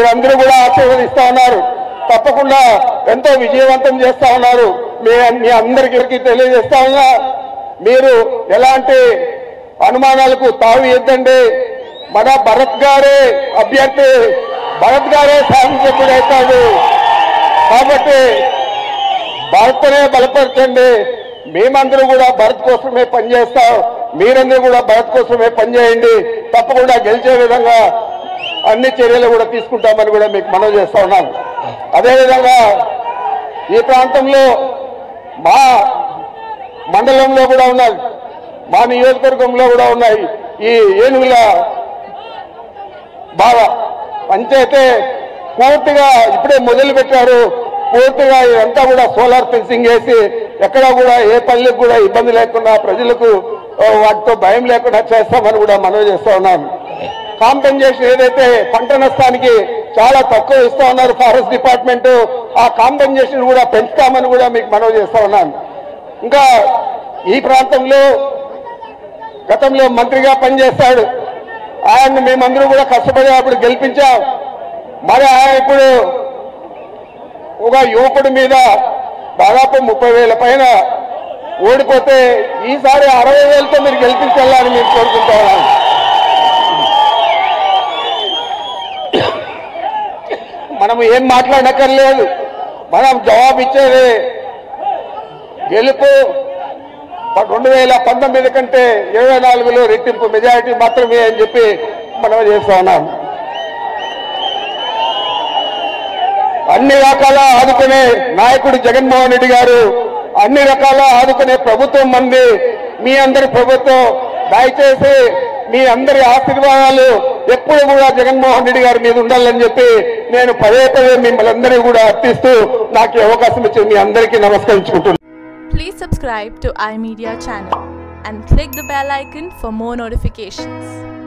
మీరందరూ కూడా ఆశీర్వదిస్తా ఉన్నారు తప్పకుండా ఎంతో విజయవంతం చేస్తా ఉన్నారు మీ మీ అందరికీ తెలియజేస్తా ఉన్నా మీరు ఎలాంటి అనుమానాలకు తావి ఇద్దండి మన భరత్ గారే అభ్యర్థి భరత్ గారే శాసనసభ్యుడవుతాడు కాబట్టి భారత్నే బలపరచండి మేమందరూ కూడా భారత్ కోసమే పనిచేస్తాం మీరందరూ కూడా భారత్ కోసమే పనిచేయండి తప్పకుండా గెలిచే విధంగా అన్ని చర్యలు కూడా తీసుకుంటామని కూడా మీకు మనవి చేస్తా ఉన్నాను అదేవిధంగా ఈ ప్రాంతంలో మా మండలంలో కూడా ఉన్నాయి మా నియోజకవర్గంలో కూడా ఉన్నాయి ఈ ఏనుగుల బాగా పంచైతే పూర్తిగా ఇప్పుడే మొదలు పెట్టారు పూర్తిగా ఇదంతా కూడా సోలార్ ఫెన్సింగ్ వేసి ఎక్కడ కూడా ఏ పల్లెకి కూడా ఇబ్బంది లేకుండా ప్రజలకు ఆ, వాటితో భయం లేకుండా చేస్తామని కూడా మనవి చేస్తా ఉన్నాను కాంపెన్సేషన్ ఏదైతే పంట నష్టానికి చాలా తక్కువ ఇస్తా ఉన్నారు ఫారెస్ట్ డిపార్ట్మెంట్ ఆ కాంపెన్సేషన్ కూడా పెంచుతామని కూడా మీకు మనవి చేస్తా ఉన్నాను ఇంకా ఈ ప్రాంతంలో గతంలో మంత్రిగా పనిచేస్తాడు ఆయన్ని మేమందరూ కూడా కష్టపడి అప్పుడు గెలిపించాం మరి ఆయన ఇప్పుడు ఒక యువకుడి మీద దాదాపు ముప్పై వేల పైన ఓడిపోతే ఈసారి అరవై వేలతో మీరు గెలిపించాలని మేము కోరుకుంటున్నాను మనం ఏం మాట్లాడక్కర్లేదు మనం జవాబు ఇచ్చేది గెలుపు రెండు వేల పంతొమ్మిది కంటే ఇరవై నాలుగులో రెట్టింపు మెజారిటీ మాత్రమే అని చెప్పి మనం చేస్తా ఉన్నాం అన్ని రకాల ఆదుకునే నాయకుడు జగన్మోహన్ రెడ్డి గారు అన్ని రకాల ఆదుకునే ప్రభుత్వం మంది మీ అందరి ప్రభుత్వం దయచేసి మీ అందరి ఆశీర్వాదాలు ఎప్పుడు కూడా జగన్మోహన్ రెడ్డి గారి మీద ఉండాలని చెప్పి నేను పదే పదే మిమ్మల్ని అందరినీ కూడా అర్థిస్తూ నాకు ఈ అవకాశం ఇచ్చి మీ అందరికీ నమస్కరించుకుంటున్నాను Please subscribe to iMedia channel and click the bell icon for more notifications.